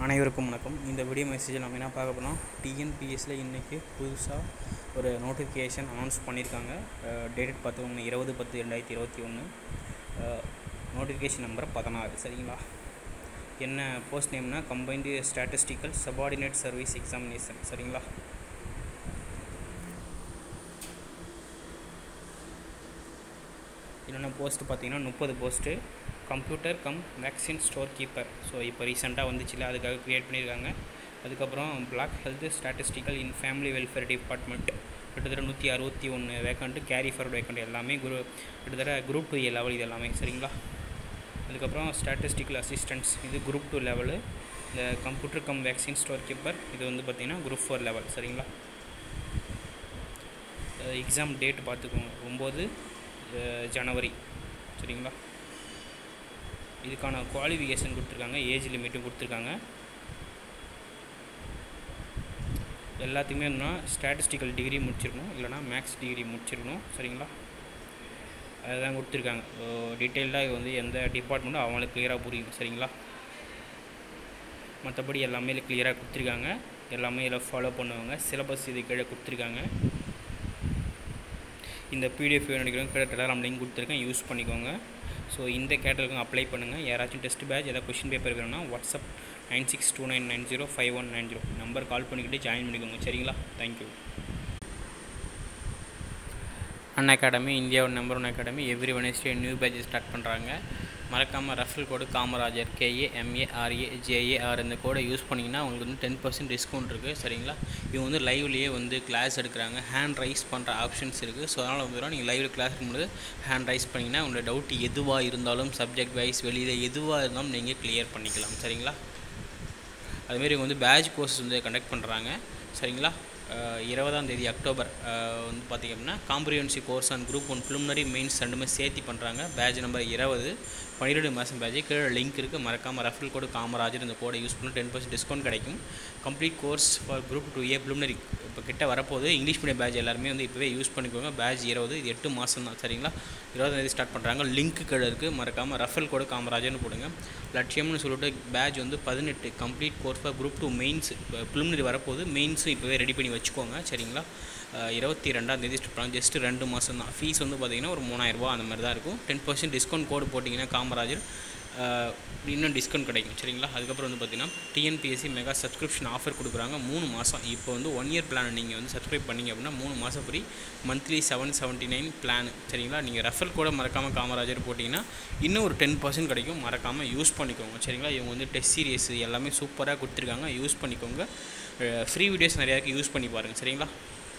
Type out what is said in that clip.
அனைவருக்கும் வணக்கம் இந்த வீடியோ மெசேஜில் நம்ம என்ன பார்க்க போகிறோம் டிஎன்பிஎஸ்சியில் இன்றைக்கி புதுசாக ஒரு நோட்டிஃபிகேஷன் அனௌன்ஸ் பண்ணியிருக்காங்க டேட் பார்த்தோம்னா இருபது பத்து ரெண்டாயிரத்தி இருபத்தி ஒன்று நோட்டிஃபிகேஷன் நம்பர் பதினாறு சரிங்களா என்ன போஸ்ட் நேம்னா combined statistical subordinate service examination சரிங்களா என்னென்ன போஸ்ட் பார்த்தீங்கன்னா முப்பது post computer cum vaccine store keeper so இப்போ ரீசெண்டாக வந்துச்சுல அதுக்காக க்ரியேட் பண்ணியிருக்காங்க அதுக்கப்புறம் block health statistical in family welfare department கிட்டத்தட்ட நூற்றி அறுபத்தி ஒன்று வேக்கண்ட்டு கேரி ஃபார்வர்ட் வேக்கண்ட் எல்லாமே குரு கிட்டத்தட்ட குரூப் டூ ஏ லெவல் இது எல்லாமே சரிங்களா அதுக்கப்புறம் ஸ்டாட்டிஸ்டிக்கல் அசிஸ்டன்ஸ் இது குரூப் டூ லெவலு இந்த computer cum vaccine store keeper இது வந்து பார்த்திங்கன்னா குரூப் ஃபோர் லெவல் சரிங்களா எக்ஸாம் டேட் பார்த்துக்கோங்க ஒம்பது ஜனவரி சரிங்களா இதுக்கான குவாலிஃபிகேஷன் கொடுத்துருக்காங்க ஏஜ் லிமிட்டும் கொடுத்துருக்காங்க எல்லாத்துக்குமே என்னன்னா ஸ்டாட்டிஸ்டிக்கல் டிகிரி முடிச்சிருக்கணும் இல்லைனா மேக்ஸ் டிகிரி முடிச்சிருக்கணும் சரிங்களா அதுதான் கொடுத்துருக்காங்க டீட்டெயில்டாக இது வந்து எந்த டிபார்ட்மெண்ட்டும் அவங்களுக்கு கிளியராக புரியும் சரிங்களா மற்றபடி எல்லாமே இதில் கிளியராக கொடுத்துருக்காங்க எல்லாமே இதில் ஃபாலோ பண்ணுவாங்க சிலபஸ் இது கீழே கொடுத்துருக்காங்க இந்த பிடிஎஃப் வேணுக்கிறவங்க கீழே டெலகிராம் லிங்க் கொடுத்துருக்கேன் யூஸ் பண்ணிக்கோங்க ஸோ இந்த கேட்டலுக்கும் அப்ளை பண்ணுங்கள் யாராச்சும் டெஸ்ட் பேட்ச் ஏதாவது கொஷின் பேப்பர் வேணும்னா WhatsApp nine six two nine nine zero five one nine zero number call பண்ணிக்கிட்டு ஜாயின் பண்ணிக்கோங்க சரிங்களா தேங்க்யூ அன் அகாடமி இந்தியாவோட number one academy every Wednesday new batch start பண்ணுறாங்க மறக்காமல் referral code Kamarajar K A M A R A J A R இந்த கோடை use பண்ணிங்கன்னா உங்களுக்கு வந்து டென் பர்சன்ட் டிஸ்கவுண்ட் இருக்குது சரிங்களா இவங்க வந்து லைவ்லேயே வந்து கிளாஸ் எடுக்கிறாங்க ஹேண்ட் ரைஸ் பண்ணுற ஆப்ஷன்ஸ் இருக்குது ஸோ அதனால் வந்து நீங்கள் லைவில் கிளாஸ் எடுக்கும்போது ஹேண்ட் ரைஸ் பண்ணிங்கன்னா உங்களோட டவுட் எதுவாக இருந்தாலும் சப்ஜெக்ட் வைஸ் வெளியில் எதுவாக இருந்தாலும் நீங்கள் கிளியர் பண்ணிக்கலாம் சரிங்களா அதுமாரி இவங்க வந்து பேட்ச் கோர்ஸ் வந்து கண்டக்ட் பண்ணுறாங்க சரிங்களா இருபதாம் தேதி அக்டோபர் வந்து பார்த்திங்க அப்படின்னா comprehensive course and group one preliminary mains ரெண்டுமே சேர்த்து பண்ணுறாங்க பேட்ச் நம்பர் இருபது பன்னிரெண்டு மாதம் பேட்ச் கீழே லிங்க் இருக்குது மறக்காமல் ரெஃபரல் கோடு காமராஜர் இந்த கோடை யூஸ் பண்ணி டென் பர்சன்ட் டிஸ்கவுண்ட் கிடைக்கும் complete course for group two A preliminary இப்போ கிட்ட வரப்போது இங்கிலீஷ் மீடியம் பேட்ச் எல்லாருமே வந்து இப்போவே யூஸ் பண்ணிக்கோங்க பேட்ச் இருபது இது எட்டு மாதம் தான் சரிங்களா இருபதாம் தேதி ஸ்டார்ட் பண்ணுறாங்க லிங்க் கீழே இருக்குது மறக்காமல் ரெஃபரல் கோடு காமராஜர்னு போடுங்க லட்சியம்னு சொல்லிட்டு பேட்ச் வந்து பதினெட்டு complete course for group two mains preliminary வரப்போது மெயின்ஸும் இப்போவே ரெடி பண்ணி வச்சுக்கோங்க சரிங்களா இருபத்தி ரெண்டாம் தேதி ஸ்டார்ட் பண்ணாங்க ஜஸ்ட் ரெண்டு மாதம் தான் ஃபீஸ் வந்து பார்த்திங்கன்னா ஒரு மூணாயிரரூபா அந்த மாதிரி தான் இருக்கும் டென் பர்சன்ட் டிஸ்கவுண்ட் கோடு போட்டிங்கன்னா காமராஜர் இன்னும் டிஸ்கவுண்ட் கிடைக்கும் சரிங்களா அதுக்கப்புறம் வந்து பார்த்திங்கன்னா டிஎன்பிஎஸ்சி மெகா சப்ஸ்கிரிப்ஷன் ஆஃபர் கொடுக்குறாங்க மூணு மாதம் இப்போ வந்து ஒன் இயர் பிளான் நீங்கள் வந்து சப்ஸ்கிரைப் பண்ணிங்க அப்படின்னா மூணு மாதம் free monthly seven seventy nine plan சரிங்களா நீங்கள் ரெஃபர் கூட மறக்காமல் காமராஜர் போட்டிங்கன்னா இன்னும் ஒரு டென் பர்சன்ட் கிடைக்கும் மறக்காமல் யூஸ் பண்ணிக்கோங்க சரிங்களா இவங்க வந்து டெஸ்ட் சீரியஸ் எல்லாமே சூப்பராக கொடுத்துருக்காங்க யூஸ் பண்ணிக்கோங்க ஃப்ரீ வீடியோஸ் நிறையாக்கு யூஸ் பண்ணி பாருங்கள் சரிங்களா